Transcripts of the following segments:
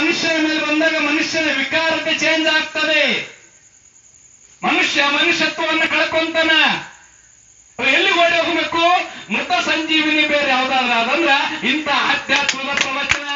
ಮನುಷ್ಯನ ಮೇಲೆ ಬಂದಾಗ ಮನುಷ್ಯನ ವಿಕಾರತೆ ಚೇಂಜ್ ಆಗ್ತದೆ ಮನುಷ್ಯ ಮನುಷ್ಯತ್ವವನ್ನು ಕಳ್ಕೊಂತಾನ ಅವ ಎಲ್ಲಿಗೆ ಓಡಿ ಹೋಗ್ಬೇಕು ಮೃತ ಸಂಜೀವಿನಿ ಬೇರೆ ಯಾವ್ದಾದ್ರ ಅದಂದ್ರ ಇಂಥ ಆಧ್ಯಾತ್ಮದ ಪ್ರವಚನ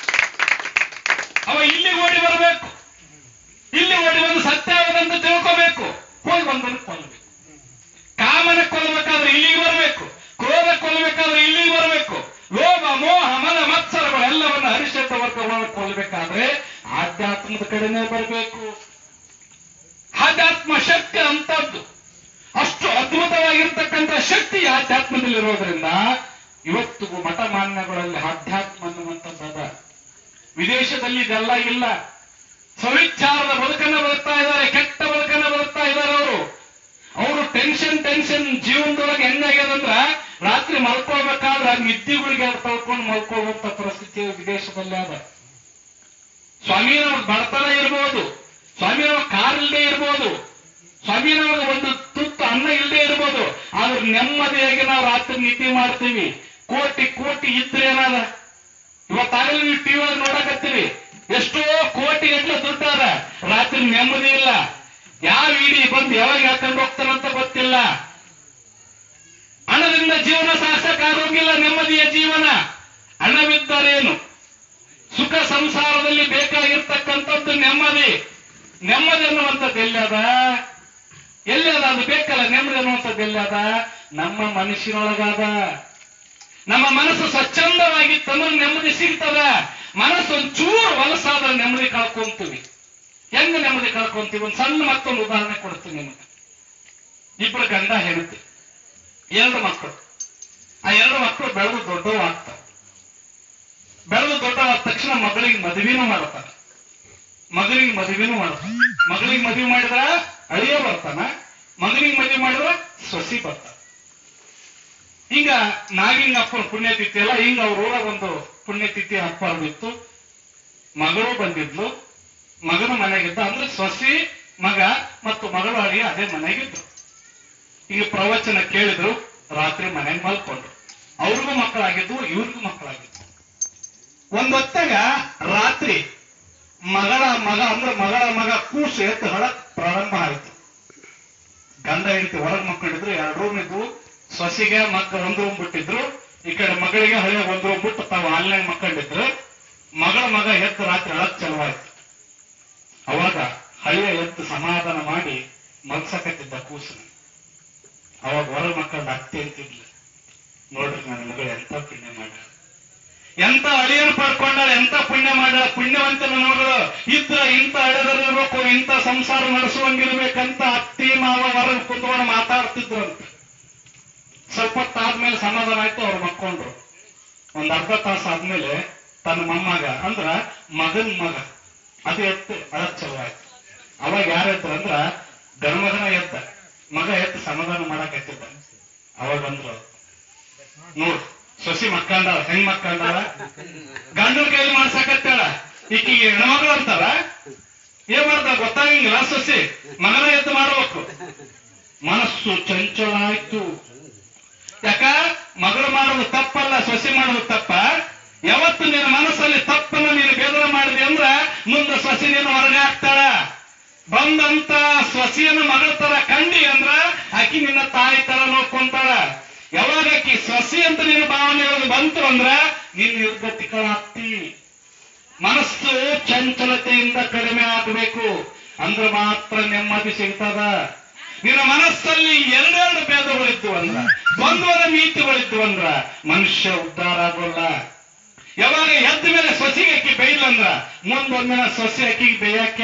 ಅವ ಇಲ್ಲಿ ಓಡಿ ಬರಬೇಕು ಇಲ್ಲಿ ಓಡಿ ಬಂದು ಸತ್ಯ ಯಾವುದಂತ ತಿಳ್ಕೋಬೇಕು ಹೋಗಿ ಬಂದನ್ನು ಕೊಲ್ಲಬೇಕು ಕಾಮನ ಕೊಲ್ಲಬೇಕಾದ್ರೆ ಇಲ್ಲಿಗೆ ಬರಬೇಕು ಕ್ರೋಧ ಕೊಲ್ಲಬೇಕಾದ್ರೆ ಇಲ್ಲಿಗೆ ಬರಬೇಕು ಲೋಭ ಮೋಹ ಮದ ಮತ್ಸರಗಳು ಎಲ್ಲವನ್ನ ಹರಿಷತ ವರ್ಗಗಳನ್ನು ಕೊಲ್ಲಬೇಕಾದ್ರೆ ಆಧ್ಯಾತ್ಮದ ಕಡೆನೇ ಬರಬೇಕು ಆಧ್ಯಾತ್ಮ ಶಕ್ತಿ ಅಂತದ್ದು ಅಷ್ಟು ಅದ್ಭುತವಾಗಿರ್ತಕ್ಕಂಥ ಶಕ್ತಿ ಆಧ್ಯಾತ್ಮದಲ್ಲಿರೋದ್ರಿಂದ ಇವತ್ತಿಗೂ ಮಠ ಮಾನ್ಯಗಳಲ್ಲಿ ಆಧ್ಯಾತ್ಮ ಅನ್ನುವಂಥದ್ದು ವಿದೇಶದಲ್ಲಿ ಇದೆಲ್ಲ ಇಲ್ಲ ಸವಿಚಾರದ ಬದುಕನ್ನ ಬದುಕ್ತಾ ಇದ್ದಾರೆ ಕೆಟ್ಟ ಬದುಕನ್ನ ಬದುಕ್ತಾ ಇದ್ದಾರೆ ಅವರು ಅವರು ಟೆನ್ಷನ್ ಟೆನ್ಷನ್ ಜೀವನದೊಳಗೆ ಹೆಂಗಾಗ್ಯದಂದ್ರ ರಾತ್ರಿ ಮಲ್ಕೊಳ್ಬೇಕಾದ್ರೆ ಆ ನಿದ್ದಿಗಳಿಗೆ ತಳ್ಕೊಂಡು ಮಲ್ಕೊಳ್ಳುವಂತ ಪರಿಸ್ಥಿತಿ ವಿದೇಶದಲ್ಲಿ ಅದ ಸ್ವಾಮಿನವ್ರ ಬಡತನ ಇರ್ಬೋದು ಸ್ವಾಮಿನವ್ರ ಕಾರ್ ಇಲ್ಲದೆ ಇರ್ಬೋದು ಸ್ವಾಮಿನವ್ರ ಒಂದು ತುತ್ತು ಅನ್ನ ಇಲ್ಲದೆ ಇರ್ಬೋದು ಆದ್ರೆ ನೆಮ್ಮದಿಯಾಗಿ ನಾವು ರಾತ್ರಿ ನಿದ್ದೆ ಮಾಡ್ತೀವಿ ಕೋಟಿ ಕೋಟಿ ಇದ್ರೆ ಏನಾದ ಇವತ್ತಾಗಲೇ ನೀವು ಟಿವಿ ಒಳಗೆ ನೋಡಕತ್ತೀರಿ ಎಷ್ಟೋ ಕೋಟಿ ಗಟ್ಟಲೆ ದುಡ್ಡು ಅದ ರಾತ್ರಿ ನೆಮ್ಮದಿ ಇಲ್ಲ ಯಾವ ಇಡೀ ಬಂದು ಯಾವಾಗ ಹಾಕೊಂಡು ಹೋಗ್ತಾರಂತ ಗೊತ್ತಿಲ್ಲ ಹಣದಿಂದ ಜೀವನ ಸಾಗಿಸಕ್ ಆಗೋಗಿಲ್ಲ ನೆಮ್ಮದಿಯ ಜೀವನ ಹಣವಿದ್ದರೇನು ಸುಖ ಸಂಸಾರದಲ್ಲಿ ಬೇಕಾಗಿರ್ತಕ್ಕಂಥದ್ದು ನೆಮ್ಮದಿ ನೆಮ್ಮದಿ ಅನ್ನುವಂಥದ್ದು ಎಲ್ಲಿ ಅದ ಎಲ್ಲಿ ಅದ ಅದು ಬೇಕಲ್ಲ ನೆಮ್ಮದಿ ಅನ್ನುವಂಥದ್ದು ಎಲ್ಲಿ ಅದ ನಮ್ಮ ಮನಸ್ಸಿನೊಳಗಾದ ನಮ್ಮ ಮನಸ್ಸು ಸ್ವಚ್ಛಂದವಾಗಿತ್ತಂದ್ರೆ ನೆಮ್ಮದಿ ಸಿಗ್ತದ ಮನಸ್ಸು ಒಂಚೂರು ವಲಸಾದ್ರೆ ನೆಮ್ಮದಿ ಕಳ್ಕೊಂತೀವಿ ಹೆಂಗ ನೆಮ್ಮದಿ ಕಳ್ಕೊಂತೀವಿ ಒಂದು ಸಣ್ಣ ಮತ್ತೊಂದು ಉದಾಹರಣೆ ಕೊಡ್ತೀನಿ ನಿಮಗೆ ಇಬ್ಬರು ಗಂಡ ಹೆಂಡತಿ ಎರಡು ಮಕ್ಕಳು ಆ ಎರಡು ಮಕ್ಕಳು ಬೆಳೆದು ದೊಡ್ಡವು ಆಗ್ತಾವೆ ಬೆಳೆದು ದೊಡ್ಡವಾದ ತಕ್ಷಣ ಮಗಳಿಗೆ ಮದುವೆನೂ ಮಾಡ್ತಾರೆ ಮಗನಿಗೆ ಮದುವೆನೂ ಮಾಡ್ತಾನೆ ಮಗಳಿಗೆ ಮದುವೆ ಮಾಡಿದ್ರ ಅಳಿಯ ಬರ್ತಾನ ಮಗನಿಗೆ ಮದುವೆ ಮಾಡಿದ್ರ ಸೊಸಿ ಬರ್ತಾನ ಹಿಂಗ ನಾಗಿಂಗ ಅಪ್ಪನ ಪುಣ್ಯತಿಥಿ ಅಲ್ಲ ಹಿಂಗ ಅವ್ರ ಊರಾಗ ಒಂದು ಪುಣ್ಯತಿಥಿ ಹಬ್ಬ ಬಿತ್ತು ಮಗಳು ಬಂದಿದ್ಲು ಮಗನ ಮನೆಗಿದ್ದ ಅಂದ್ರೆ ಸೊಸಿ ಮಗ ಮತ್ತು ಮಗಳು ಅಳಿಯ ಅದೇ ಮನೆಗಿದ್ರು ಈಗ ಪ್ರವಚನ ಕೇಳಿದ್ರು ರಾತ್ರಿ ಮನೆಗೆ ಮಲ್ಕೊಂಡ್ರು ಅವ್ರಿಗೂ ಮಕ್ಕಳಾಗಿದ್ವು ಇವ್ರಿಗೂ ಮಕ್ಕಳಾಗಿದ್ವು ಒಂದೊತ್ತಾಗ ರಾತ್ರಿ ಮಗಳ ಮಗ ಅಂದ್ರೆ ಮಗಳ ಮಗ ಕೂಸು ಎತ್ತು ಹಳಕ್ ಪ್ರಾರಂಭ ಆಯ್ತು ಗಂಡ ಹೆಂಡತಿ ಹೊರಗೆ ಮಕ್ಕಳಿದ್ರು ಎರಡು ರೂಮ್ ಇದ್ವು ಸೊಸಿಗೆ ಮಕ್ಕ ಒಂದು ರೂಮ್ ಬಿಟ್ಟಿದ್ರು ಈ ಕಡೆ ಮಗಳಿಗೆ ಹಳೆ ಒಂದು ರೂಮ್ ಬಿಟ್ಟು ತಾವು ಹಾಲ್ನಾಗ ಮಕ್ಕಳಿದ್ರು ಮಗಳ ಮಗ ಎದ್ದು ರಾತ್ರಿ ಅಳಕ್ ಚಲವಾಯ್ತು ಅವಾಗ ಹಳೆಯ ಎದ್ದು ಸಮಾಧಾನ ಮಾಡಿ ಮಲ್ಸಕತ್ತಿದ್ದ ಕೂಸನ ಅವಾಗ ಹೊರ ಮಕ್ಕಳ ಅತ್ತೆ ಅಂತಿದ್ಲು ನೋಡ್ರಿ ನನ್ನ ಮಗಳು ಎಂತ ಪುಣ್ಯ ಮಾಡ ಎಂತ ಅಳಿಯನು ಪಡ್ಕೊಂಡಾಳ ಎಂತ ಪುಣ್ಯ ಮಾಡ್ಯಾಳ ಪುಣ್ಯವಂತನ ನೋಡಲು ಇದ್ರ ಇಂಥ ಹಳೆದಲ್ಲಿರ್ಬೇಕು ಇಂಥ ಸಂಸಾರ ನಡೆಸುವಂಗಿರ್ಬೇಕಂತ ಅತ್ತಿ ಮಾವ ಹೊರಗೆ ಕುತ್ಕೊಂಡು ಮಾತಾಡ್ತಿದ್ರಂತ ಸ್ವಲ್ಪ ಹೊತ್ತಾದ್ಮೇಲೆ ಸಮಾಧಾನ ಆಯ್ತು ಅವ್ರು ಮಕ್ಕೊಂಡ್ರು ಒಂದ್ ಅರ್ಧ ತಾಸು ಆದ್ಮೇಲೆ ತನ್ನ ಮೊಮ್ಮಗ ಅಂದ್ರ ಮಗನ್ ಮಗ ಅದು ಎತ್ತು ಅಳಕ್ ಚಲೋ ಆಯ್ತು ಅವಾಗ ಯಾರು ಎದ್ರು ಅಂದ್ರ ಗಣಮಗನ ಎದ್ದ ಮಗ ಎದ್ದು ಸಮಾಧಾನ ಮಾಡಕತ್ತಿದ್ದ ಅವಾಗ ಅಂದ್ರು ನೋಡ್ ಸೊಸಿ ಮಕ್ಕಂಡಾಳ ಹೆಂಗ್ ಮಕ್ಕಂಡಾಳ ಗಂಡನ ಕೈಲಿ ಮಾಡ್ಸಕತ್ತಾಳ ಈಕಿಗೆ ಹೆಣ್ಮಗಳು ಅಂತಾರ ಏನ್ ಮಾಡ್ತಾಳ ಗೊತ್ತಾಗಂಗಿಲ್ಲ ಸೊಸಿ ಮಗನ ಎದ್ದು ಮಾಡ್ಬೇಕು ಮನಸ್ಸು ಚಂಚಲ ಆಯ್ತು ಯಾಕ ಮಗಳು ಮಾಡೋದು ತಪ್ಪಲ್ಲ ಸೊಸಿ ಮಾಡೋದು ತಪ್ಪ ಯಾವತ್ತು ನಿನ್ನ ಮನಸ್ಸಲ್ಲಿ ತಪ್ಪನ್ನ ನೀನು ಬೇದರ ಮಾಡಿದೆ ಅಂದ್ರ ಮುಂದೆ ಸೊಸಿ ನೀನು ಹೊರಗೆ ಹಾಕ್ತಾಳ ಬಂದಂತ ಸೊಸಿಯನ್ನು ಮಗಳ ತರ ಕಂಡಿ ಅಂದ್ರ ಆಕಿ ನಿನ್ನ ತಾಯಿ ತರ ನೋಡ್ಕೊಂತಾಳ ಯಾವಾಗ ಆಕಿ ಸೊಸಿ ಅಂತ ನಿನ್ನ ಭಾವನೆಗಳು ಬಂತು ಅಂದ್ರ ನೀನ್ ನಿರ್ಗತಿಗಳಾಗ್ತಿ ಮನಸ್ಸು ಚಂಚಲತೆಯಿಂದ ಕಡಿಮೆ ಆಗಬೇಕು ಅಂದ್ರೆ ಮಾತ್ರ ನೆಮ್ಮದಿ ಸಿಗ್ತದ ನಿನ್ನ ಮನಸ್ಸಲ್ಲಿ ಎರಡೆರಡು ಭೇದಗಳಿದ್ದು ಅಂದ್ರ ದ್ವಂದ್ವದ ನೀತಿಗಳಿದ್ದು ಅಂದ್ರ ಮನುಷ್ಯ ಉದ್ಧಾರ ಆಗೋಲ್ಲ ಯಾವಾಗ ಎದ್ದ ಮೇಲೆ ಸೊಸಿಗೆ ಅಕ್ಕಿ ಬೈಲಂದ್ರ ಮುಂದೊಂದಿನ ಸೊಸೆ ಅಕ್ಕಿಗೆ ಬೇಯಾಕ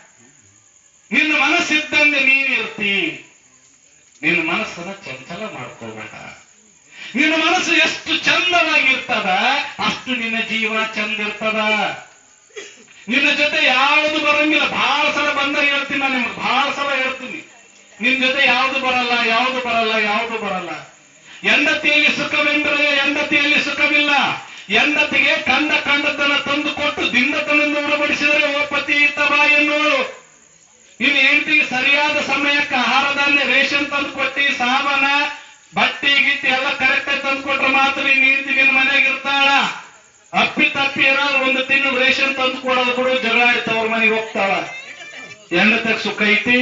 ನಿನ್ನ ಮನಸ್ಸಿದ್ದಂಗೆ ನೀನ್ ಇರ್ತಿ ನಿನ್ನ ಮನಸ್ಸನ್ನ ಚಂಚಲ ಮಾಡ್ಕೋಬೇಡ ನಿನ್ನ ಮನಸ್ಸು ಎಷ್ಟು ಚಂದವಾಗಿರ್ತದ ಅಷ್ಟು ನಿನ್ನ ಜೀವ ಚಂದ ಇರ್ತದ ನಿನ್ನ ಜೊತೆ ಯಾವುದು ಬರಂಗಿಲ್ಲ ಬಹಳ ಸಲ ಬಂದಾಗ ಹೇಳ್ತೀನಿ ನಾನು ನಿಮ್ಗೆ ಬಹಳ ಸಲ ಹೇಳ್ತೀನಿ ನಿನ್ ಜೊತೆ ಯಾವುದು ಬರಲ್ಲ ಯಾವುದು ಬರಲ್ಲ ಯಾವುದು ಬರಲ್ಲ ಹೆಂಡತಿಯಲ್ಲಿ ಸುಖವೆಂದರೆ ಹೆಂಡತಿಯಲ್ಲಿ ಸುಖವಿಲ್ಲ ಹೆಂಡತಿಗೆ ಕಂಡ ಕಂಡತನ ತಂದು ಕೊಟ್ಟು ದಿಂಡತನದಿಂದ ಉಣಬಡಿಸಿದರೆ ಓ ಪತಿ ಇತ್ತ ಬಾ ಎನ್ನುವಳು ನಿನ್ನ ಹೆಂಡತಿಗೆ ಸರಿಯಾದ ಸಮಯಕ್ಕೆ ಆಹಾರ ಧಾನ್ಯ ರೇಷನ್ ತಂದು ಕೊಟ್ಟಿ ಸಾಬನ ಬಟ್ಟೆ ಗಿಟ್ಟಿ ಎಲ್ಲ ಕರೆಕ್ಟ್ ಆಗಿ ತಂದು ಕೊಟ್ರೆ ಮಾತ್ರ ನಿನ್ನ ಹೆಂಡತಿ ನಿನ್ನ ಮನೆಯಾಗ ಇರ್ತಾಳ ಅಪ್ಪಿ ತಪ್ಪಿ ಏನಾದ್ರು ಒಂದು ತಿಂಗಳು ರೇಷನ್ ತಂದು ಕೊಡೋದು ಬಿಡು ಜಗಳ ಆಡ್ತ ಅವ್ರ ಮನೆಗೆ ಹೋಗ್ತಾಳ ಹೆಂಡತಿಗೆ ಸುಖ ಐತಿ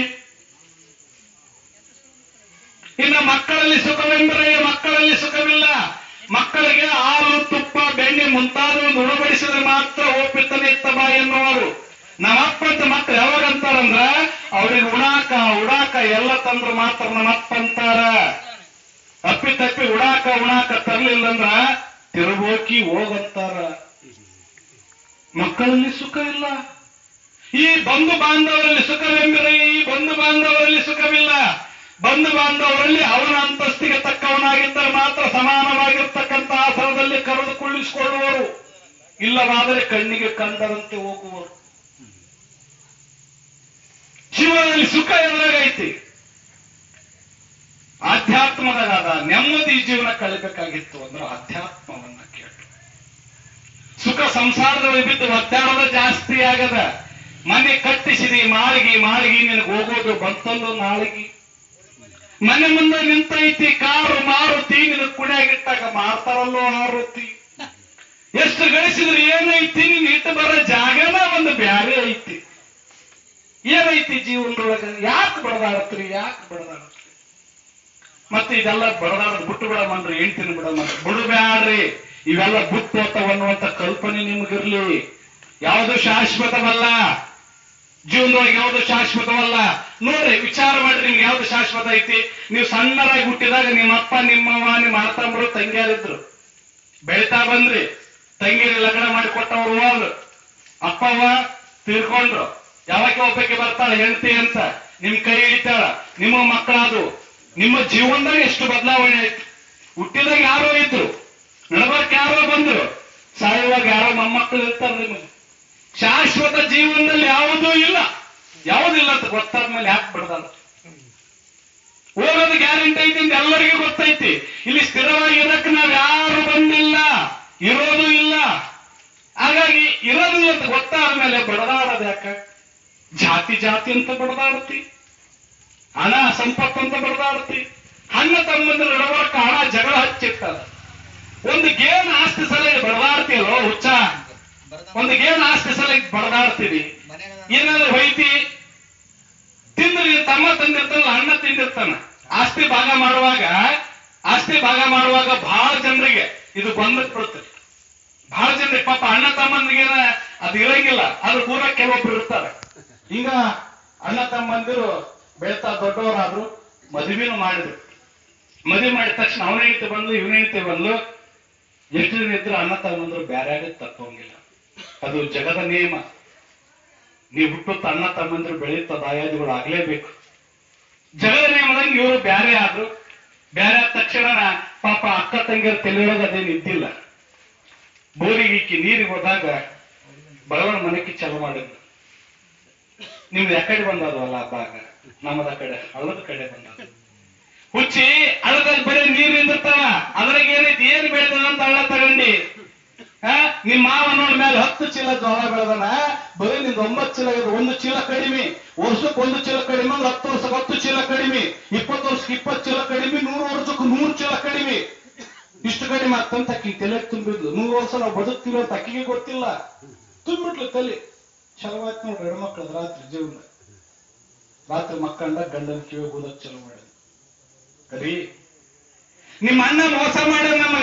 ಇನ್ನು ಮಕ್ಕಳಲ್ಲಿ ಸುಖವೆಂದರೆ ಮಕ್ಕಳಲ್ಲಿ ಸುಖವಿಲ್ಲ ಮಕ್ಕಳಿಗೆ ಹಾಲು ತುಪ್ಪ ಬೆಣ್ಣೆ ಮುಂತಾದವನ್ನು ಉಣಬಡಿಸಿದ್ರೆ ಮಾತ್ರ ಓಪಿತನೆ ಇತ್ತಬ ಎನ್ನುವರು ನಮ್ಮಪ್ಪ ಅಂತ ಮಕ್ಕಳು ಯಾವಾಗ ಅಂತಾರಂದ್ರ ಅವ್ರಿಗೆ ಉಣಾಕ ಉಡಾಕ ಎಲ್ಲ ತಂದ್ರು ಮಾತ್ರ ನಮ್ಮಪ್ಪ ಅಂತಾರ ಅಪ್ಪಿ ತಪ್ಪಿ ಉಡಾಕ ಉಣಾಕ ತರ್ಲಿಲ್ಲ ಅಂದ್ರ ತಿರುಬೋಕಿ ಹೋಗಂತಾರ ಮಕ್ಕಳಲ್ಲಿ ಸುಖ ಇಲ್ಲ ಈ ಬಂಧು ಬಾಂಧವರಲ್ಲಿ ಸುಖವೆಂದರೆ ಈ ಬಂಧು ಬಾಂಧವರಲ್ಲಿ ಸುಖವಿಲ್ಲ ಬಂಧು ಬಾಂಧವರಲ್ಲಿ ಅವನ ಅಂತಸ್ತಿಗೆ ತಕ್ಕವನಾಗಿದ್ದರೆ ಮಾತ್ರ ಸಮಾನವಾಗಿರ್ತಕ್ಕಂಥ ಆಸನದಲ್ಲಿ ಕರೆದುಕೊಳ್ಳಿಸಿಕೊಳ್ಳುವರು ಇಲ್ಲವಾದರೆ ಕಣ್ಣಿಗೆ ಕಂಡರಂತೆ ಹೋಗುವರು ಜೀವನದಲ್ಲಿ ಸುಖ ಎದುರಾಗೈತಿ ಆಧ್ಯಾತ್ಮದಾಗ ನೆಮ್ಮದಿ ಜೀವನ ಕಳಿಬೇಕಾಗಿತ್ತು ಅಂದ್ರೆ ಅಧ್ಯಾತ್ಮವನ್ನ ಕೇಳು ಸುಖ ಸಂಸಾರದಲ್ಲಿ ಬಿದ್ದು ಒದ್ದಾಡೋದು ಜಾಸ್ತಿ ಆಗದ ಮನೆ ಕಟ್ಟಿಸಿದಿ ಮಾಳಿಗೆ ಮಾಳಿಗೆ ನಿನಗೆ ಹೋಗೋದು ಬಂತಲ್ಲೋ ನಾಳಿಗೆ ಮನೆ ಮುಂದೆ ನಿಂತೈತಿ ಕಾರು ಮಾರುತಿ ನಿನಗೆ ಕುಣಿಯಾಗಿಟ್ಟಾಗ ಮಾರ್ತಾರಲ್ಲೋ ಆರುತಿ ಎಷ್ಟು ಗಳಿಸಿದ್ರೆ ಏನೈತಿ ನೀನ್ ಇಟ್ಟು ಬರೋ ಜಾಗನ ಒಂದು ಬ್ಯಾರೆ ಐತಿ ಏನೈತಿ ಜೀವನದೊಳಗ ಯಾಕೆ ಬಡದಾಡತ್ರಿ ಯಾಕೆ ಬಡದಾಡತ್ರಿ ಮತ್ತೆ ಇದೆಲ್ಲ ಬಡದಾಡೋದು ಬಿಟ್ಟು ಬಿಡಮನ್ರಿ ಹೆಂಡ್ತಿನ ಬಿಡಮನ್ರಿ ಬಿಡಬ್ಯಾಡ್ರಿ ಇವೆಲ್ಲ ಬಿಟ್ಟು ಹೋಗ್ತಾವ ಅನ್ನುವಂತ ಕಲ್ಪನೆ ನಿಮಗಿರ್ಲಿ ಯಾವುದು ಶಾಶ್ವತವಲ್ಲ ಜೀವನದೊಳಗೆ ಯಾವುದು ಶಾಶ್ವತವಲ್ಲ ನೋಡ್ರಿ ವಿಚಾರ ಮಾಡ್ರಿ ನಿಮ್ಗೆ ಯಾವ್ದು ಶಾಶ್ವತ ಐತಿ ನೀವು ಸಣ್ಣರಾಗಿ ಹುಟ್ಟಿದಾಗ ನಿಮ್ಮ ಅಪ್ಪ ನಿಮ್ಮವ್ವ ನಿಮ್ಮ ಅಣ್ಣತಮ್ಮರು ತಂಗಿಯರಿದ್ರು ಬೆಳಿತಾ ಬಂದ್ರಿ ತಂಗಿರಿ ಲಗ್ನ ಮಾಡಿ ಕೊಟ್ಟವ್ರು ಹೋದ್ರು ಅಪ್ಪವ್ವ ತೀರ್ಕೊಂಡ್ರು ಯಾವಾಗ ಒಬ್ಬಕ್ಕೆ ಬರ್ತಾಳ ಹೆಂಡತಿ ಅಂತ ನಿಮ್ ಕೈ ಹಿಡಿತಾಳ ನಿಮ್ಮ ಮಕ್ಕಳಾದು ನಿಮ್ಮ ಜೀವನದಾಗ ಎಷ್ಟು ಬದಲಾವಣೆ ಆಯ್ತು ಹುಟ್ಟಿದಾಗ ಯಾರೋ ಇದ್ರು ನಡಬರ್ಕ್ ಯಾರೋ ಬಂದ್ರು ಸಾಯುವಾಗ ಯಾರೋ ಮೊಮ್ಮಕ್ಕಳು ಇರ್ತಾರೆ ನಿಮಗೆ ಶಾಶ್ವತ ಜೀವನದಲ್ಲಿ ಯಾವುದೂ ಇಲ್ಲ ಯಾವುದಿಲ್ಲ ಅಂತ ಗೊತ್ತಾದ್ಮೇಲೆ ಯಾಕೆ ಬಿಡದಲ್ಲ ಹೋಗೋದು ಗ್ಯಾರಂಟಿ ಐತಿ ಅಂತ ಎಲ್ಲರಿಗೂ ಗೊತ್ತೈತಿ ಇಲ್ಲಿ ಸ್ಥಿರವಾಗಿ ಇರಕ್ ನಾವ್ ಯಾರು ಬಂದಿಲ್ಲ ಇರೋದು ಇಲ್ಲ ಹಾಗಾಗಿ ಇರೋದಿಲ್ಲ ಅಂತ ಗೊತ್ತಾದ್ಮೇಲೆ ಬಡದಾಡೋದು ಯಾಕ ಜಾತಿ ಜಾತಿ ಅಂತ ಬಡದಾಡ್ತಿ ಹಣ ಸಂಪತ್ತು ಅಂತ ಬಡದಾಡ್ತಿ ಹಣ್ಣ ತಮ್ಮಂದ್ರ ನಡವರ್ಕ ಹಣ ಜಗಳ ಹಚ್ಚಿರ್ತದ ಒಂದು ಗೇನ್ ಆಸ್ತಿ ಸಲ ಬಡದಾಡ್ತೀವೋ ಹುಚ್ಚ ಒಂದು ಗೇನ್ ಆಸ್ತಿ ಸಲ ಬಡದಾಡ್ತೀವಿ ಏನಾದ್ರು ಹೊಯ್ತಿ ತಿಂದ್ರೆ ನೀನ್ ತಮ್ಮ ತಂದಿರ್ತಾನ ಅಣ್ಣ ತಿಂದಿರ್ತಾನ ಆಸ್ತಿ ಭಾಗ ಮಾಡುವಾಗ ಆಸ್ತಿ ಭಾಗ ಮಾಡುವಾಗ ಬಹಳ ಜನರಿಗೆ ಇದು ಬಂದಕ್ ಬಿಡುತ್ತೆ ಬಹಳ ಜನರಿಗೆ ಪಾಪ ಅಣ್ಣ ತಮ್ಮಂದಿಗೆ ಅದು ಇರಂಗಿಲ್ಲ ಅದ್ರ ಪೂರ ಕೆಲವೊಬ್ರು ಇರ್ತಾರೆ ಈಗ ಅಣ್ಣ ತಮ್ಮಂದಿರು ಬೆಳ್ತಾ ದೊಡ್ಡವರಾದ್ರು ಮದುವೆನೂ ಮಾಡಿದ್ರು ಮದುವೆ ಮಾಡಿದ ತಕ್ಷಣ ಅವನ ಹೆಂಡತಿ ಬಂದು ಇವನ ಹೆಂಡತಿ ಬಂದು ಎಷ್ಟು ಜನ ಇದ್ರು ಅಣ್ಣ ತಮ್ಮಂದ್ರು ಬ್ಯಾರೆ ಆಗಿ ತಪ್ಪಂಗಿಲ್ಲ ಅದು ಜಗದ ನಿಯಮ ನೀವು ಹುಟ್ಟುತ್ತ ಅಣ್ಣ ತಮ್ಮಂದ್ರು ಬೆಳೆಯುತ್ತ ದಾಯಾದಿಗಳು ಆಗ್ಲೇಬೇಕು ಜಗದ ನಿಯಮದಂಗೆ ಇವರು ಬ್ಯಾರೆ ಆದ್ರು ಬ್ಯಾರೆ ಆದ ತಕ್ಷಣ ಪಾಪ ಅಕ್ಕ ತಂಗಿಯರ ತಲೆಯೊಳಗೆ ಅದೇನು ಇದ್ದಿಲ್ಲ ಬೋರಿಗೆ ಇಕ್ಕಿ ನೀರಿಗೆ ಹೋದಾಗ ಬಡವನ ಮನೆಗೆ ಚಾಲು ಮಾಡಿದ್ರು ನಿಮ್ದು ಯಾಕಡೆ ಬಂದದವಲ್ಲ ಆ ಭಾಗ ನಮ್ಮದ ಕಡೆ ಹಳ್ಳದ ಕಡೆ ಬಂದದ ಹುಚ್ಚಿ ಹಳ್ಳದಲ್ಲಿ ಬರೀ ನೀರು ನಿಂದಿರ್ತಾವ ಅದ್ರಾಗ ಏನೈತಿ ಏನ್ ಬೆಳೆದ ಅಂತ ಹಳ್ಳ ತಗೊಂಡಿ ಆ ನಿಮ್ ಮಾವ ನೋಡ್ ಮೇಲೆ ಹತ್ತು ಚೀಲ ಜೋಳ ಬೆಳೆದನ ಬರೀ ನಿಂದ ಒಂಬತ್ತು ಚೀಲ ಇದೆ ಒಂದು ಚೀಲ ಕಡಿಮೆ ವರ್ಷಕ್ಕೆ ಒಂದು ಚೀಲ ಕಡಿಮೆ ಅಂದ್ರೆ ಹತ್ತು ವರ್ಷಕ್ಕೆ ಹತ್ತು ಚೀಲ ಕಡಿಮೆ ಇಪ್ಪತ್ತು ವರ್ಷಕ್ಕೆ ಇಪ್ಪತ್ತು ಚೀಲ ಕಡಿಮೆ ನೂರು ವರ್ಷಕ್ಕೆ ನೂರು ಚೀಲ ಕಡಿಮೆ ಇಷ್ಟು ಕಡಿಮೆ ಆಗ್ತಂತ ಅಕ್ಕಿ ತಲೆ ತುಂಬಿದ್ಲು ನೂರು ವರ್ಷ ನಾವು ಬದುಕ್ತೀವಿ ಅಂತ ಅಕ್ಕಿಗೆ ಗೊತ್ತಿಲ್ಲ ತುಂಬಿಟ್ಲು ತಲೆ ಚಲೋ ಆಯ್ತು ನೋಡ್ರಿ ಹೆಣ್ಮಕ್ಳದ್ ರಾತ್ರಿ ಜೀವನ ರಾತ್ರಿ ಮಕ್ಕಂಡ ಗಂಡನ ಕಿವಿ ಓದಕ್ ಚಲೋ ಮಾಡಿದ್ ಕರಿ ನಿಮ್ಮ ಅಣ್ಣ ಮೋಸ ಮಾಡ್ಯ ನಮಗ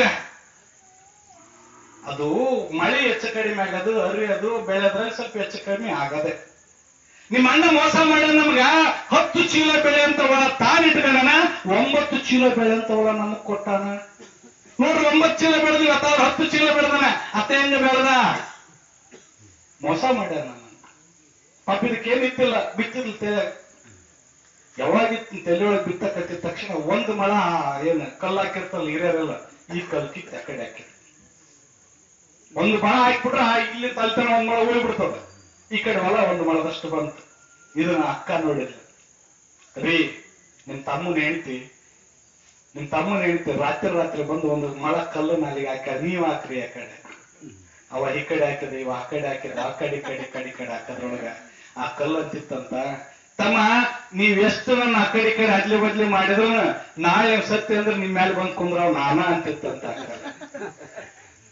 ಅದು ಮಳೆ ಹೆಚ್ಚು ಕಡಿಮೆ ಆಗೋದು ಹರಿಯೋದು ಬೆಳೆದ್ರೆ ಸ್ವಲ್ಪ ಹೆಚ್ಚು ಕಡಿಮೆ ಆಗದೆ ನಿಮ್ಮ ಅಣ್ಣ ಮೋಸ ಮಾಡ್ಯ ನಮಗ ಹತ್ತು ಚೀಲ ಬೆಳೆ ಅಂತ ಹೊಲ ತಾನ್ ಇಟ್ಕೊಂಡನ ಒಂಬತ್ತು ಚೀಲ ಬೆಳೆ ಅಂತ ಹೊಲ ನಮಗ್ ಕೊಟ್ಟಾನ ನೋಡ್ರಿ ಒಂಬತ್ತು ಚೀಲ ಬೆಳೆದಿಲ್ಲ ಅತ್ತ ಹತ್ತು ಚೀಲ ಬೆಳೆದನ ಅತ್ತ ಹೆಂಗ ಬೆಳೆದ ಮೋಸ ಮಾಡ್ಯಾರ ನನ್ನ ಪಾಪ ಇದಕ್ಕೇನಿತ್ತಿಲ್ಲ ಬಿತ್ತಿರ್ಲಿ ತಲೆ ಯಾವಾಗಿತ್ತು ತಲೆಯೊಳಗೆ ಬಿತ್ತಕತ್ತಿದ ತಕ್ಷಣ ಒಂದು ಮಳ ಏನ್ ಕಲ್ಲು ಹಾಕಿರ್ತಲ್ಲ ಹಿರಿಯರೆಲ್ಲ ಈ ಕಲ್ಲು ಕಿತ್ತು ಆ ಕಡೆ ಹಾಕಿರ್ ಒಂದು ಮಳ ಹಾಕ್ಬಿಟ್ರೆ ಆ ಇಲ್ಲಿ ತಲ್ತನ ಒಂದ್ ಮಳ ಉಳಿಬಿಡ್ತದ ಈ ಕಡೆ ಹೊಲ ಒಂದು ಮಳದಷ್ಟು ಬಂತು ಇದನ್ನ ಅಕ್ಕ ನೋಡಿಲ್ಲ ರೀ ನಿಮ್ ತಮ್ಮನ ಹೆಂಡ್ತಿ ನಿಮ್ ತಮ್ಮನ ಹೆಂಡ್ತಿ ರಾತ್ರಿ ರಾತ್ರಿ ಬಂದು ಒಂದು ಮಳ ಕಲ್ಲು ನಾಲಿಗೆ ಹಾಕ ನೀವ್ ಹಾಕ್ರಿ ಆ ಕಡೆ ಅವ ಈ ಕಡೆ ಹಾಕಿದ ಇವ ಆ ಕಡೆ ಹಾಕಿದ ಆ ಕಡೆ ಈ ಕಡೆ ಈ ಕಡೆ ಈ ಕಡೆ ಹಾಕದ್ರೊಳಗ ಆ ಕಲ್ಲು ಅಂತಿತ್ತಂತ ತಮ್ಮ ನೀವ್ ಎಷ್ಟು ನನ್ನ ಆ ಕಡೆ ಈ ಕಡೆ ಅದ್ಲಿ ಬದ್ಲಿ ಮಾಡಿದ್ರು ನಾಳೆ ಸತ್ಯ ಅಂದ್ರೆ ನಿಮ್ ಮೇಲೆ ಬಂದ್ ಕುಂದ್ರ ನಾನ ಅಂತಿತ್ತಂತ ಆ ಕಡೆ.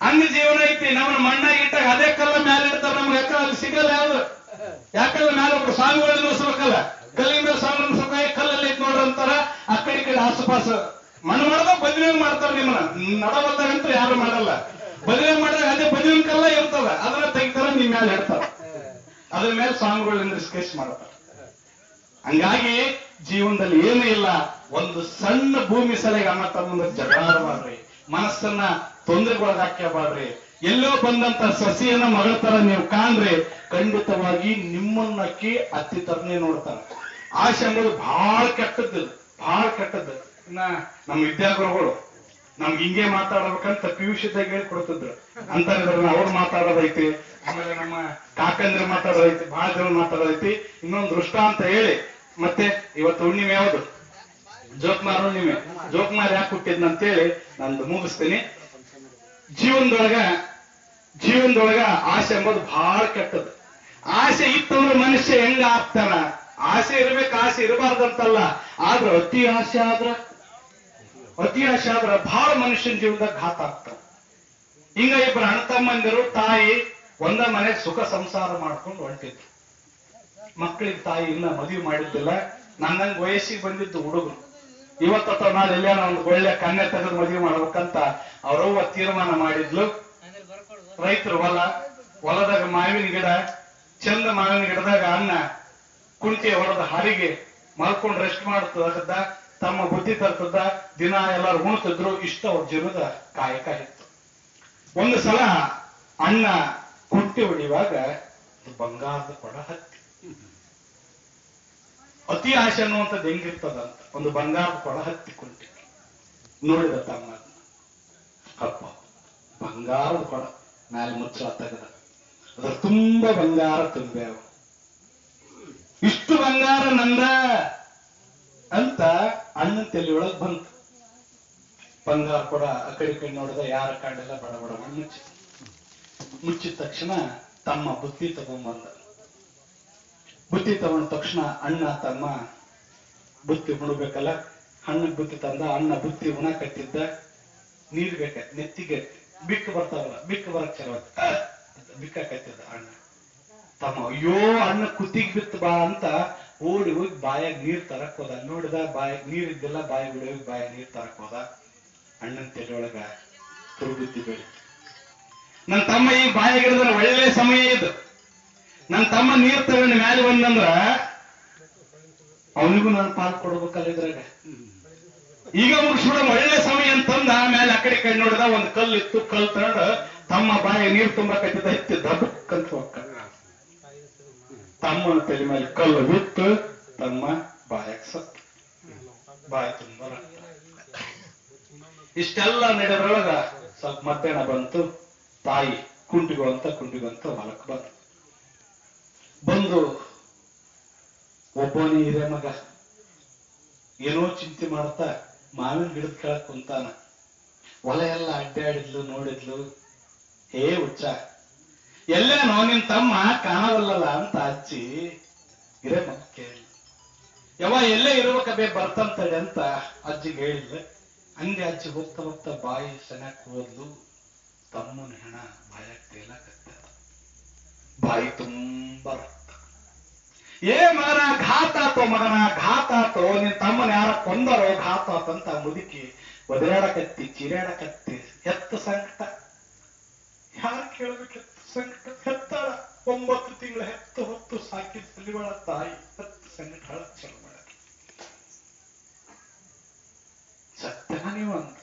ಹಂಗ ಜೀವನ ಐತಿ ನಮ್ಮನ್ನ ಮಣ್ಣಾಗ ಇಟ್ಟಾಗ ಅದೇ ಕಲ್ಲ ಮ್ಯಾಲೆ ಇಡ್ತಾರ ನಮ್ಗೆ ಯಾಕ ಅಲ್ಲಿ ಸಿಗಲ್ಲ ಯಾವ್ದು ಯಾಕಂದ್ರೆ ಮ್ಯಾಲೆ ಒಬ್ರು ಸ್ವಾಮಿಗಳು ನಿಲ್ಲಿಸ್ಬೇಕಲ್ಲ ಕಲ್ಲಿನ ಮೇಲೆ ಸ್ವಾಮಿ ನಿಲ್ಲಿಸ್ಬೇಕ ಏ, ಕಲ್ಲಲ್ಲಿ ಐತಿ ನೋಡ್ರಿ ಅಂತಾರ ಆ ಕಡೆ ಈ ಕಡೆ ಆಸುಪಾಸ ಮಣ್ಣು ಮಾಡ್ದಾಗ ಬದಲಿ ಮಾಡ್ತಾರ ನಿಮ್ಮನ್ನ ನಡವಲ್ದಾಗಂತೂ ಯಾರು ಮಾಡಲ್ಲ ಬದಲಿ ಮಾಡಿದಾಗ ಅದೇ ಬದಲಿನ ಕಲ್ಲ ಇರ್ತದ ಅದನ್ನ ತೆಗಿತಾರ ನಿಮ್ ಮೇಲೆ ಇಡ್ತಾರ ಅದ್ರ ಮೇಲೆ ಸ್ವಾಮಿಗಳು ನಿಂದ್ರಿಸಿ ಮಾಡ್ತಾರ ಹಂಗಾಗಿ ಜೀವನದಲ್ಲಿ ಏನೂ ಇಲ್ಲ ಒಂದು ಸಣ್ಣ ಭೂಮಿ ಸಲಗೆ ಅಣ್ಣ ತಮ್ಮಂದ ಜಗಳಾಡಬಾರ್ರಿ ಮನಸ್ಸನ್ನ ತೊಂದರೆಗೊಳಗಾಕ್ಯಬಾರ್ರಿ ಎಲ್ಲೋ ಬಂದಂತ ಸಸಿಯನ್ನ ಮಗಳ ತರ ನೀವು ಕಾಣ್ರಿ ಖಂಡಿತವಾಗಿ ನಿಮ್ಮನ್ನಕ್ಕಿ ಅತ್ತಿ ತರನೇ ನೋಡ್ತಾರ ಆಸೆ ಅಂಬೋದು ಬಹಳ ಕೆಟ್ಟದ್ದು ಇದು, ಬಹಳ ಕೆಟ್ಟದ್ದು ಇನ್ನ ನಮ್ಮ ವಿದ್ಯಾಗುರುಗಳು ನಮ್ಗೆ ಹಿಂಗೆ ಮಾತಾಡ್ಬೇಕಂತ ಪಿಯುಷಿದಾಗ ಹೇಳ್ಕೊಡ್ತಿದ್ರು ಅಂತ ಅವ್ರು ಮಾತಾಡೋದೈತಿ ಆಮೇಲೆ ನಮ್ಮ ಕಾಕಂದ್ರೆ ಮಾತಾಡೋದೈತಿ ಬಹಳ ಜನ ಮಾತಾಡೋದೈತಿ ಇನ್ನೊಂದು ದೃಷ್ಟ ಅಂತ ಹೇಳಿ ಮತ್ತೆ ಇವತ್ತು ಹುಣ್ಣಿಮೆ ಯಾವುದು ಜೋಕ್ಮಾರ್ ಹುಣ್ಣಿಮೆ ಜೋಕ್ಮಾರ್ ಯಾಕೆ ಹುಟ್ಟಿದ್ನ ಅಂತೇಳಿ ನಂದು ಮುಗಿಸ್ತೀನಿ ಜೀವನದೊಳಗ ಜೀವನದೊಳಗ ಆಸೆ ಎಂಬುದು ಬಹಳ ಕೆಟ್ಟದ್ದು ಆಸೆ ಇತ್ತಂದ್ರೆ ಮನುಷ್ಯ ಹೆಂಗ ಆಗ್ತಾನ ಆಸೆ ಇರ್ಬೇಕು ಆಸೆ ಇರಬಾರ್ದಂತಲ್ಲ ಆದ್ರ ಅತಿ ಆಸೆ ಆದ್ರ ಅತಿ ಆಸೆ ಆದ್ರ ಬಹಳ ಮನುಷ್ಯನ ಜೀವನದಾಗ ಘಾತ ಆಗ್ತಾವ ಹಿಂಗ ಇಬ್ಬರು ಅಣ್ಣ ತಮ್ಮಂದಿರು ತಾಯಿ ಒಂದ ಮನೆ ಸುಖ ಸಂಸಾರ ಮಾಡ್ಕೊಂಡು ಹೊಂಟಿದ್ರು ಮಕ್ಕಳಿಗೆ ತಾಯಿ ಇನ್ನ ಮದುವೆ ಮಾಡಿದ್ದಿಲ್ಲ ನನ್ನಂಗ್ ವಯಸ್ಸಿಗೆ ಬಂದಿದ್ದು ಹುಡುಗರು ಇವತ್ತ ಅಥವಾ ನಾಳೆ ಎಲ್ಲೇನ ಒಂದು ಒಳ್ಳೆ ಕನ್ಯೆ ತೆಗೆದು ಮದುವೆ ಮಾಡ್ಬೇಕಂತ ಅವ್ರವ್ವ ತೀರ್ಮಾನ ಮಾಡಿದ್ಲು ರೈತರು ಹೊಲ ಹೊಲದಾಗ ಮಾವಿನ ಗಿಡ ಚಂದ ಮಾವಿನ ಗಿಡದಾಗ ಅನ್ನ ಕುಂಟಿ ಹೊಡೆದ ಹರಿಗೆ ಮಲ್ಕೊಂಡು ರೆಸ್ಟ್ ಮಾಡ್ತದ ತಮ್ಮ ಬುದ್ಧಿ ತರ್ತದ ದಿನ ಎಲ್ಲಾರು ಉಣ್ತಿದ್ರು ಇಷ್ಟ ಅವ್ರ ಜೀವನದ ಕಾಯಕ ಇತ್ತು ಒಂದು ಸಲ ಅಣ್ಣ ಕುಂಟಿ ಹೊಡಿವಾಗ ಬಂಗಾರದ ಕೊಡ ಹತ್ತಿ ಅತಿ ಆಸೆ ಅನ್ನುವಂಥದ್ದು ಹೆಂಗಿರ್ತದಂತ ಒಂದು ಬಂಗಾರದ ಕೊಡ ಹತ್ತಿ ಕುಂಟಿ ನೋಡಿದ ತಮ್ಮ ಅಪ್ಪ ಬಂಗಾರದ ಕೊಡ ಮ್ಯಾಲೆ ಮುಚ್ಚಳ ತೆಗೆದ ಅದ್ರ ತುಂಬಾ ಬಂಗಾರ ತುಂಬ್ಯಾವ ಇಷ್ಟು ಬಂಗಾರ ನಂದ ಅಂತ ಅಣ್ಣನ ತಲೆ ಒಳಗ್ ಬಂತು ಬಂಗಾರ ಕೊಡ ಆ ಕಡೆ ಈ ಕಡೆ ನೋಡಿದ ಯಾರ ಕಾಡೆಲ್ಲ ಬಡ ಬಡ ಬಡ ಮುಚ್ಚಿ ಮುಚ್ಚಿದ ತಕ್ಷಣ ತಮ್ಮ ಬುತ್ತಿ ತಗೊಂಡ್ಬಂದ ಬುತ್ತಿ ತಗೊಂಡ ತಕ್ಷಣ ಅಣ್ಣ ತಮ್ಮ ಬುತ್ತಿ ಉಣಬೇಕಲ್ಲ ಹಣ್ಣಗ್ ಬುತ್ತಿ ತಂದ ಅಣ್ಣ ಬುತ್ತಿ ಉಣ ಕಟ್ಟಿದ್ದ ನೀರ್ ಬೇಕ ನೆತ್ತಿಗೆ ಬಿಕ್ಕ ಬರ್ತಾವಲ್ಲ ಬಿಕ್ಕ ಬರಕ್ ಚಲೋ ಬಿಕ್ಕ ಕಟ್ಟಿದ್ದ ಅಣ್ಣ ತಮ್ಮ ಅಯ್ಯೋ ಅಣ್ಣ ಕುತ್ತಿಗೆ ಬಿತ್ತು ಬಾ ಅಂತ ಓಡಿ ಹೋಗಿ ಬಾಯಾಗ ನೀರ್ ತರಕ್ ಹೋದ ನೋಡಿದ ಬಾಯಾಗ ನೀರ್ ಇದ್ದಿಲ್ಲ ಬಾಯಿ ಹೋಗಿ ಬಾಯಾಗ ನೀರ್ ತರಕ್ ಹೋದ ಅಣ್ಣನ ತಲೆಯೊಳಗ ತುರುಬುದ್ದಿ ಬೆಳಿತು ನನ್ನ ತಮ್ಮ ಈಗ ಬಾಯಾಗಿರೋದ್ರ ಒಳ್ಳೆ ಸಮಯ ಇದು ನನ್ನ ತಮ್ಮ ನೀರ್ ತಗೊಂಡು ಮ್ಯಾಲೆ ಬಂದಂದ್ರ ಅವನಿಗೂ ನಾನು ಪಾಲ್ ಕೊಡ್ಬೇಕಲ್ಲ ಇದ್ರಾಗ ಈಗ ಮುಗಿಸ್ಬಿಡ ಒಳ್ಳೆ ಸಮಯ ಅಂತಂದ ಆಮೇಲೆ ಆ ಕಡೆ ಕೈ ನೋಡಿದ ಒಂದ್ ಕಲ್ಲು ಇತ್ತು ಕಲ್ಲು ತಗೊಂಡು ತಮ್ಮ ಬಾಯಿ ನೀರ್ ತುಂಬಕತ್ತಿದ್ದ ಎತ್ತಿ ದಬ್ಬಕ್ಕಂತ ಹೋಗ್ಕ ತಮ್ಮನ ತಲೆ ಮೇಲೆ ಕಲ್ಲು ಬಿತ್ತು ತಮ್ಮ ಬಾಯಕ್ ಸತ್ ಬಾಯಿ ತುಂಬ ರಕ್ತ ಇಷ್ಟೆಲ್ಲ ನಡೆದ್ರೊಳಗ ಸ್ವಲ್ಪ ಮಧ್ಯಾಹ್ನ ಬಂತು ತಾಯಿ ಕುಂಟಿಗೋ ಅಂತ ಕುಂಟಿಗೋ ಅಂತ ಹೊಲಕ್ ಬಂತು ಬಂದು ಒಬ್ಬನೇ ಹಿರೇ ಮಗ ಏನೋ ಚಿಂತೆ ಮಾಡ್ತಾ ಮಾವಿನ ಗಿಡದ ಕೆಳಗ್ ಕುಂತಾನ ಹೊಲ ಎಲ್ಲ ಅಡ್ಡಾಡಿದ್ಲು ನೋಡಿದ್ಲು ಹೇ ಹುಚ್ಚ ಎಲ್ಲೇನೋ ನಿನ್ ತಮ್ಮ ಕಾಣವಲ್ಲಲ್ಲ ಅಂತ ಅಜ್ಜಿ ಹಿರೇ ಮಗ ಕೇಳಿ ಯಾವ ಎಲ್ಲೇ ಇರ್ಬೇಕಬೇ ಬರ್ತಂತಡೆ ಅಂತ ಅಜ್ಜಿಗೆ ಹೇಳಿದ್ಲು ಹಂಗೆ ಅಜ್ಜಿ ಹೋಗ್ತಾ ಹೋಗ್ತಾ ಬಾಯಿ ಸೆನಕ್ ಹೋದ್ಲು ತಮ್ಮನ ಹೆಣ ಬಾಯಾಗ ತೇಲಕತ್ತ ಬಾಯಿ ತುಂಬಾ ರಕ್ತ ಏ ಮಗನ ಘಾತ ಆತೋ ಮಗನ ಘಾತ ಆತೋ ನಿನ್ ತಮ್ಮನ ಯಾರ ಕೊಂದರೋ ಘಾತ ಆತಂತ ಮುದುಕಿ ಒದರಾಡಕತ್ತಿ ಚಿರಾಡಕತ್ತಿ ಹೆತ್ತ ಸಂಕಟ ಯಾರು ಕೇಳಬೇಕು ಹೆತ್ತ ಸಂಕಟ ಹೆತ್ತಾಳ ಒಂಬತ್ತು ತಿಂಗಳ ಹೆತ್ತು ಹೊತ್ತು ಸಾಕಿದ ಸಲಿವಾಳ ತಾಯಿ ಹೆತ್ತ ಸಂಕಟ ಹಳ ಚಲೋ ಮಾಡ ಸತ್ಯನ ನೀವು ಅಂತ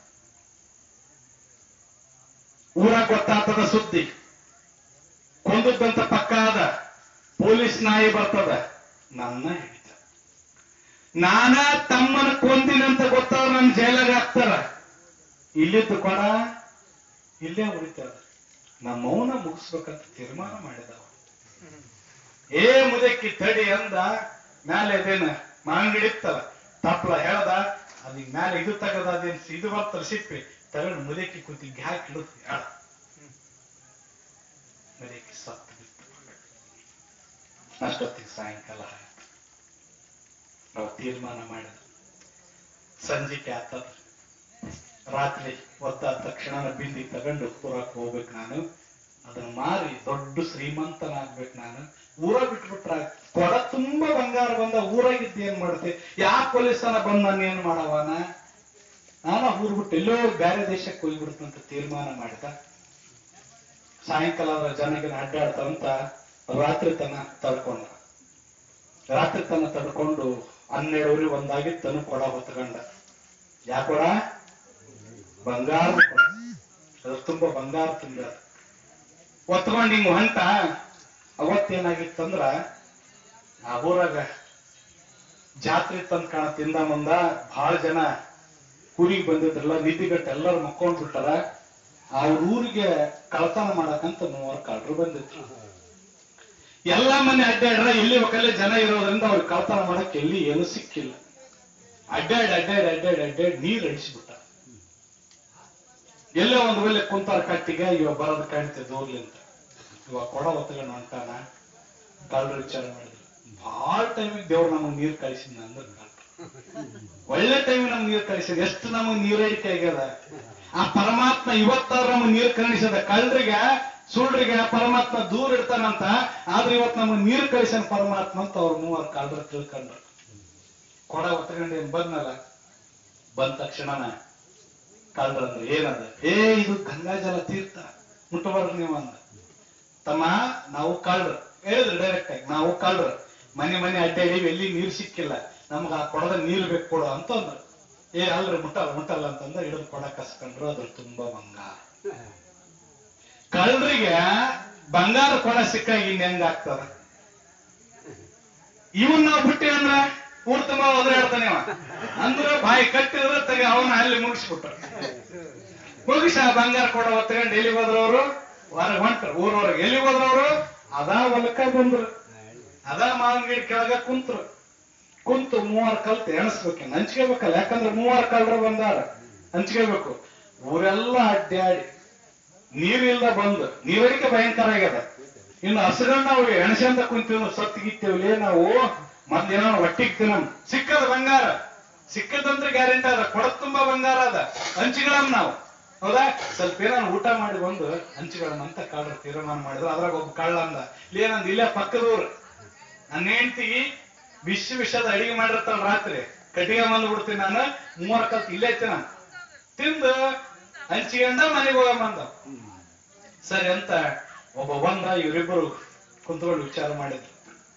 ಊರಾಗ ಗೊತ್ತಾಗ್ತದ ಸುದ್ದಿ ಕೊಂದದ್ದಂತ ಪಕ್ಕ ಅದ ಪೊಲೀಸ್ ನಾಯಿ ಬರ್ತದ ನನ್ನ ಹಿಡಿತ ನಾನ ತಮ್ಮನ ಕೊಂದಿನಂತ ಗೊತ್ತಾದ ನನ್ ಜೈಲಾಗ ಹಾಕ್ತಾರ ಇಲ್ಲಿದ್ದು ಕೊಡ ಇಲ್ಲೇ ಉಳಿತಾರ ನಮ್ಮ ಮೌನ ಮುಗಿಸ್ಬೇಕಂತ ತೀರ್ಮಾನ ಮಾಡಿದವ ಏ ಮುದಕ್ಕಿ ತಡಿ ಅಂದ ಮ್ಯಾಲೆ ಅದೇನ ಮಾಂಗಿಡಿತ್ತಲ್ಲ ತಪ್ಪಲ ಹೇಳ್ದ ಅದಿಗ್ ಮ್ಯಾಲೆ ಇದು ತಗದ ಅದೇನ್ ಇದು ಬರ್ತಲ್ಲ ಸಿಪ್ಪಿ ತಗೊಂಡು ಮುದಕ್ಕಿ ಕುತ್ತಿಗೆ ಹಾಕಿ ಇಡುದು ಹೇಳ ಮುದಕ್ಕಿ ಸತ್ತು ಬಿತ್ತು ಅಷ್ಟೊತ್ತಿಗೆ ಸಾಯಂಕಾಲ ಆಯ್ತು ನಾವು ತೀರ್ಮಾನ ಮಾಡಿದ ಸಂಜಿಕೆ ಆತದ ರಾತ್ರಿ ಹೊತ್ತಾದ ತಕ್ಷಣ ಬಿಂದಿ ತಗೊಂಡು ಊರಾಕ್ ಹೋಗ್ಬೇಕು ನಾನು ಅದನ್ನ ಮಾರಿ ದೊಡ್ಡ ಶ್ರೀಮಂತನಾಗ್ಬೇಕು ನಾನು ಊರ ಬಿಟ್ಬಿಟ್ರ ಕೊಡ ತುಂಬಾ ಬಂಗಾರ ಬಂದ ಊರಾಗಿದ್ದ ಏನ್ ಮಾಡ್ತೆ ಯಾ ಪೊಲೀಸನ ಬಂದ್ ನಾನು ಏನ್ ಮಾಡವನ ನಾನು ಊರ್ ಬಿಟ್ಟು ಎಲ್ಲೋ ಬೇರೆ ದೇಶಕ್ಕೆ ಹೋಗ್ಬಿಡ್ತಂತ ತೀರ್ಮಾನ ಮಾಡಿದ ಸಾಯಂಕಾಲ ಅವ್ರ ಜನಗಿನ ಅಡ್ಡಾಡ್ತಾವಂತ ರಾತ್ರಿ ತನ ತಡ್ಕೊಂಡ ರಾತ್ರಿ ತನ ತಡ್ಕೊಂಡು ಹನ್ನೆರಡುವರೆ ಒಂದಾಗಿತ್ತನು ಕೊಡ ಹೊತ್ಕೊಂಡ ಯಾ ಕೊಡ ಬಂಗಾರ ಕೊಡ ಅದ್ರ ತುಂಬಾ ಬಂಗಾರ ತುಂಬ ಹೊತ್ಕೊಂಡ್ ಹಿಂಗ್ ಹೊಂಟ ಅವತ್ತೇನಾಗಿತ್ತಂದ್ರ ಆ ಊರಾಗ ಜಾತ್ರೆ ತಂದ್ ಕಾಣ ತಿಂದ ಮುಂದ ಬಹಳ ಜನ ಊರಿಗೆ ಬಂದಿದ್ರಲ್ಲ ನಿಧಿಗಟ್ಟು ಎಲ್ಲರೂ ಮಕ್ಕೊಂಡ್ ಬಿಟ್ಟಾರ ಅವ್ರ ಊರಿಗೆ ಕಳತನ ಮಾಡಕಂತ ಮೂವರು ಕಳ್ಳರು ಬಂದಿದ್ರು ಎಲ್ಲಾ ಮನೆ ಅಡ್ಡಾಡ್ರ ಎಲ್ಲಿ ಒಕ್ಕಲ್ಲೇ ಜನ ಇರೋದ್ರಿಂದ ಅವ್ರಿಗೆ ಕಳತನ ಮಾಡಕ್ ಎಲ್ಲಿ ಏನು ಸಿಕ್ಕಿಲ್ಲ ಅಡ್ಡಾಡಿ ಅಡ್ಡಾಡಿ ಅಡ್ಡಾಡಿ ಅಡ್ಡಾಡಿ ನೀರ್ ಅಡಿಸ್ಬಿಟ್ಟ ಎಲ್ಲೋ ಒಂದು ವೇಳೆ ಕುಂತಾರ ಕಟ್ಟಿಗೆ ಇವ ಬರೋದ್ ಕಾಣ್ತೆ ದೂರ್ಲಿಂತ ಇವ ಕೊಡ ಹೊತ್ಕೊಂಡು ಹೊಂಟಾನ ಕಳ್ಳರು ವಿಚಾರ ಮಾಡಿದ್ರು ಭಾಳ ಟೈಮಿಗೆ ದೇವ್ರು ನಮಗ್ ನೀರ್ ಕಳಿಸಿದ ಅಂದ್ರೆ ಕಳ್ರು. ಒಳ್ಳೆ ಟೈಮ್ ನಮ್ಗೆ ನೀರ್ ಕಳಿಸಿದ ಎಷ್ಟು ನಮಗ್ ನೀರಡಿಕೆ ಆಗ್ಯದ ಆ ಪರಮಾತ್ಮ ಇವತ್ತಾರ ನಮಗ್ ನೀರ್ ಕಳಿಸದ ಕಳ್ಳರಿಗೆ ಸುಳ್ರಿಗೆ ಆ ಪರಮಾತ್ಮ ದೂರ ಇಡ್ತಾನಂತ ಆದ್ರೆ ಇವತ್ ನಮಗ್ ನೀರ್ ಕಳಿಸನ್ ಪರಮಾತ್ಮ ಅಂತ ಅವ್ರ ಮೂವರು ಕಳ್ಳರು ತಿಳ್ಕೊಂಡ್ರು ಕೊಡ ಹೊತ್ಕೊಂಡು ಏನ್ ಬಂದ್ನಲ್ಲ ಬಂದ ತಕ್ಷಣನ ಕಳ್ಳರಂದ್ರೆ ಏನದ ಏ ಇದು ಗಂಗಾಜಲ ತೀರ್ಥ ಮುಟ್ಟಬಾರ್ದು ನೀವು ಅಂದ ತಮ್ಮ ನಾವು ಕಳ್ರು ಹೇಳಿದ್ರು ಡೈರೆಕ್ಟ್ ಆಗಿ ನಾವು ಕಳ್ರು ಮನೆ ಮನೆ ಅಡ್ಡಾಡಿ ಎಲ್ಲಿ ನೀರು ಸಿಕ್ಕಿಲ್ಲ ನಮ್ಗ ಆ ಕೊಡದ ನೀರು ಬೇಕು ಕೊಡು ಅಂತ ಅಂದ್ರು ಏ ಅಲ್ರಿ ಮುಟ್ಟಲ್ಲ ಮುಟ್ಟಲ್ಲ ಅಂತಂದ್ರೆ ಹಿಡಿದು ಕೊಡ ಕಸ್ಕೊಂಡ್ರು ಅದ್ರ ತುಂಬಾ ಬಂಗಾರ ಕಳ್ರಿಗೆ ಬಂಗಾರ ಕೊಡ ಸಿಕ್ಕಾಗ ಇನ್ ಹೆಂಗ ಆಗ್ತದ ಇವನ್ ನಾವು ಬಿಟ್ಟಿ ಅಂದ್ರ ಊರ್ ತುಂಬಾ ಒದರಾಡ್ತಾನೆ ಅವ ಅಂದ್ರ ಬಾಯಿ ಕಟ್ಟಿದ್ರೆ ತೆಗೆ ಅವನ ಅಲ್ಲಿ ಮುಗಿಸ್ಬಿಟ್ರು ಮುಗಿಸ ಬಂಗಾರ ಕೊಡ ಹೊತ್ಕೊಂಡು ಎಲ್ಲಿ ಹೋದ್ರವ್ರು ಹೊರಗೆ ಹೊಂಟ್ರು ಊರವ್ರಿಗೆ ಎಲ್ಲಿ ಹೋದ್ರವ್ರು ಅದಾ ಹೊಲಕ್ಕ ಬಂದ್ರು ಅದಾ ಮಾವಿನ ಗಿಡ ಕೆಳಗ ಕುಂತ್ರು ಕುಂತು ಮೂವಾರು ಕಲ್ತು ಎಣಸ್ಬೇಕು ಹಂಚ್ಕೋಬೇಕಲ್ಲ ಯಾಕಂದ್ರೆ ಮೂವಾರು ಕಲ್ರು ಬಂದಾರ ಹಂಚ್ಕೋಬೇಕು ಊರೆಲ್ಲ ಅಡ್ಡಾಡಿ ನೀರಿಲ್ದ ಬಂದು ನೀರಡಿಕೆ ಭಯಂಕರ ಆಗ್ಯದ ಇನ್ನು ಹಸಗಣ್ಣ ನಾವು ಎಣಸಂತ ಕುಂತೀವಿ ಸತ್ತಿಗಿತ್ತೇವಲೇ ನಾವು ಮೊದ್ಲೇನೋ ಒಟ್ಟಿಗೆ ತಿನ್ನಮ್ ಸಿಕ್ಕದ ಬಂಗಾರ ಸಿಕ್ಕದಂದ್ರೆ ಗ್ಯಾರಂಟಿ ಅದ ಕೊಡ ತುಂಬಾ ಬಂಗಾರ ಅದ ಹಂಚಿಗಳಮ್ ನಾವು ಹೌದಾ ಸ್ವಲ್ಪ ಏನಾರ ಊಟ ಮಾಡಿ ಬಂದು ಹಂಚಿಗಳನ್ನ ಅಂತ ಕಳ್ರ ತೀರ್ಮಾನ ಮಾಡಿದ್ರು ಅದ್ರಾಗ ಒಬ್ಬ ಕಳ್ಳ ಅಂದ ಇಲ್ಲೇನಂದ ಇಲ್ಲೇ ಪಕ್ಕದೂರು ನನ್ನ ಹೆಂಡತಿ ವಿಷ ವಿಷದ ಅಡಿಗೆ ಮಾಡಿರ್ತಾಳ ರಾತ್ರಿ ಕಟ್ಟಿಗೆ ಬಂದು ಬಿಡ್ತೀನಿ ನಾನು ಮೂವರ್ ಕಲ್ತ್ ಇಲ್ಲೇ ತಿನ್ನ ತಿಂದು ಹಂಚಿಕೊಂಡ ಮನೆಗೆ ಹೋಗಮ್ಮಂದ ಸರಿ ಅಂತ ಒಬ್ಬ ಬಂದ ಇವರಿಬ್ಬರು ಕುಂತ್ಕೊಂಡು ವಿಚಾರ ಮಾಡಿದ್ರು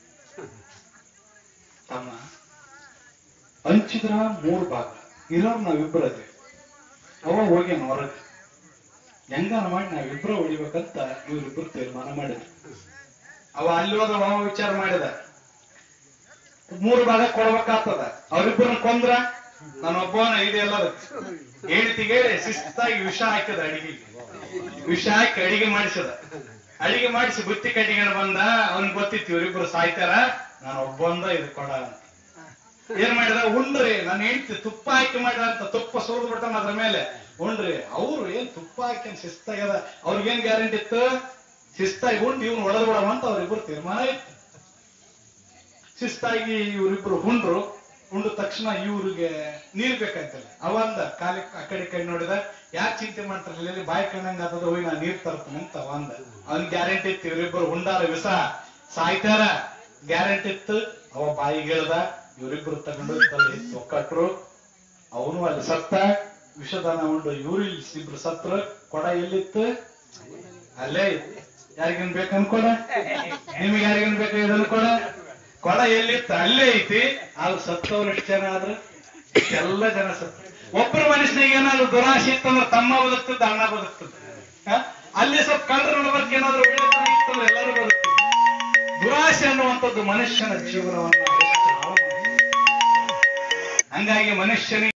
ತಮ್ಮ ಹಂಚಿದ್ರ ಮೂರ್ ಭಾಗ ಇರೋರು ನಾವಿಬ್ಬರು ಅದೇ ಅವ ಹೋಗ್ಯಾನ ಹೊರಗೆ ಹೆಂಗಾನ ಮಾಡಿ ನಾವಿಬ್ರು ಹೊಡಿಬೇಕಂತ ಇವ್ರಿಬ್ರು ತೀರ್ಮಾನ ಮಾಡಿದ್ರು ಅವ ಅಲ್ಲಿ ಹೋದ ಅವ ವಿಚಾರ ಮಾಡಿದ ಮೂರು ಭಾಗ ಕೊಡ್ಬೇಕಾಗ್ತದ ಅವ್ರಿಬ್ಬರನ್ನ ಕೊಂದ್ರ ನಾನು ಒಬ್ಬವನ ಇದೆಲ್ಲ ಹೇಳ್ತಿಗೆ ಶಿಸ್ತಾಗಿ ವಿಷ ಹಾಕಿದ ಅಡಿಗೆಗೆ ವಿಷ ಹಾಕಿ ಅಡಿಗೆ ಮಾಡಿಸದ ಅಡಿಗೆ ಮಾಡಿಸಿ ಬುತ್ತಿ ಕಟ್ಟಿಗೆಣ ಬಂದ ಅವ್ನ್ ಗೊತ್ತಿತ್ತು ಇವರಿಬ್ರು ಸಾಯ್ತಾರ ನಾನು ಒಬ್ಬಂದ ಇದು ಕೊಡ ಅಂತ ಏನ್ ಮಾಡಿದ ಉಂಡ್ರಿ ನಾನು ಹೆಂಡ್ತಿ ತುಪ್ಪ ಹಾಕಿ ಮಾಡಿದ ಅಂತ ತುಪ್ಪ ಸುರಿದು ಬಿಟ್ಟಾನ ಅದ್ರ ಮೇಲೆ ಉಂಡ್ರಿ ಅವ್ರು ಏನ್ ತುಪ್ಪ ಹಾಕಿ ಶಿಸ್ತಾಗ್ಯದ ಅವ್ರಿಗೇನ್ ಗ್ಯಾರಂಟಿ ಇತ್ತು ಶಿಸ್ತಾಗಿ ಉಂಡು ಇವ್ನು ಹೊಡೆದ್ ಬಿಡವ ಅಂತ ಅವ್ರಿಬ್ರು ತೀರ್ಮಾನ ಇತ್ತು ಶಿಸ್ತಾಗಿ ಇವರಿಬ್ರು ಹುಂಡ್ರು ಉಂಡ ತಕ್ಷಣ ಇವ್ರಿಗೆ ನೀರ್ ಬೇಕಂತಲ್ಲ ಅವಂದ ಕಾಲಿ ಆ ಕಡೆ ಕೈ ನೋಡಿದ ಯಾಕೆ ಚಿಂತೆ ಮಾಡ್ತಾರಲ್ಲ ಇಲ್ಲಿ ಬಾಯಿ ಕಣ್ಣಂಗ ಆತದ ಹೋಗಿ ನಾ ನೀರ್ ತರ್ತೀನಿ ಅಂತ ಅವಂದ ಅವ್ನ್ ಗ್ಯಾರಂಟಿ ಇತ್ತು ಇವರಿಬ್ರು ಹುಂಡಾರ ವಿಷ ಸಾಯ್ತಾರ ಗ್ಯಾರಂಟಿ ಇತ್ತು ಅವ ಬಾಯಿಗೆ ಹೇಳ್ದ ಇವರಿಬ್ರು ತಗೊಂಡು ತಲೆ ಒಕ್ಕಟ್ರು ಅವನು ಅಲ್ಲಿ ಸತ್ತ ವಿಷದಾನ ಉಂಡು ಇವ್ರು ಇಲ್ಲಿ ಇಬ್ರು ಸತ್ರು ಕೊಡ ಎಲ್ಲಿತ್ತು ಅಲ್ಲೇ ಇತ್ತು ಯಾರಿಗೇನ್ ಬೇಕು ಅನ್ಕೊಡ ನಿಮ್ಗೆ ಯಾರಿಗೇನ್ ಬೇಕು ಇದನ್ನ ಕೊಡ ಕೊಡ ಎಲ್ಲಿತ್ತು ಅಲ್ಲೇ ಐತಿ ಆದ್ರೆ ಸತ್ತವ್ರು ಎಷ್ಟು ಜನ ಆದ್ರು ಎಲ್ಲ ಜನ ಸತ್ತ ಒಬ್ಬರ ಮನುಷ್ಯನಿಗೆ ಏನಾದ್ರು ದುರಾಶೆ ಇತ್ತಂದ್ರೆ ತಮ್ಮ ಬದುಕ್ತದ ಅಣ್ಣ ಬದುಕ್ತದ ಹ? ಅಲ್ಲಿ ಸ್ವಲ್ಪ ಕಳ್ಳರ ನಡಬರ್ಕ್ ಏನಾದ್ರು ಒಳ್ಳೆ ಇತ್ತಂದ್ರೆ ಎಲ್ಲರೂ ಬದುಕ್ತದೆ ದುರಾಶೆ ಅನ್ನುವಂಥದ್ದು ಮನುಷ್ಯನ ಜೀವನವನ್ನ ಎಷ್ಟು ಹಾಳು ಮಾಡಿದೆ. ಹಂಗಾಗಿ ಮನುಷ್ಯನಿಗೆ